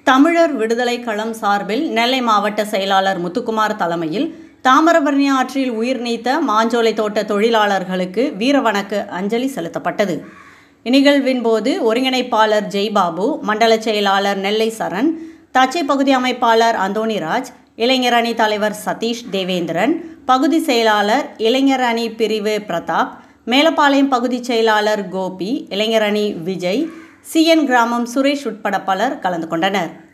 தமிழர் விடுதலை களம் சார்பில் நெல்லை மாவட்ட செயலாளர் முத்துக்குமார் தலைமையில் தாமிரபரணி ஆற்றில் உயிர் நீத்த மாஞ்சோலை தோட்ட தொழிலாளர்களுக்கு வீரவணக்க அஞ்சலி செலுத்தப்பட்டது இந்நிகழ்வின் போது ஒருங்கிணைப்பாளர் ஜெய்பாபு மண்டல செயலாளர் நெல்லை சரண் தச்சை பகுதி அமைப்பாளர் அந்தோணிராஜ் இளைஞர் அணி தலைவர் சதீஷ் தேவேந்திரன் பகுதி செயலாளர் இளைஞர் அணி பிரிவு பிரதாப் மேலப்பாளையம் பகுதி செயலாளர் கோபி இளைஞர் அணி விஜய் சிஎன் கிராமம் சுரேஷ் உட்பட பலர் கலந்து கொண்டனர்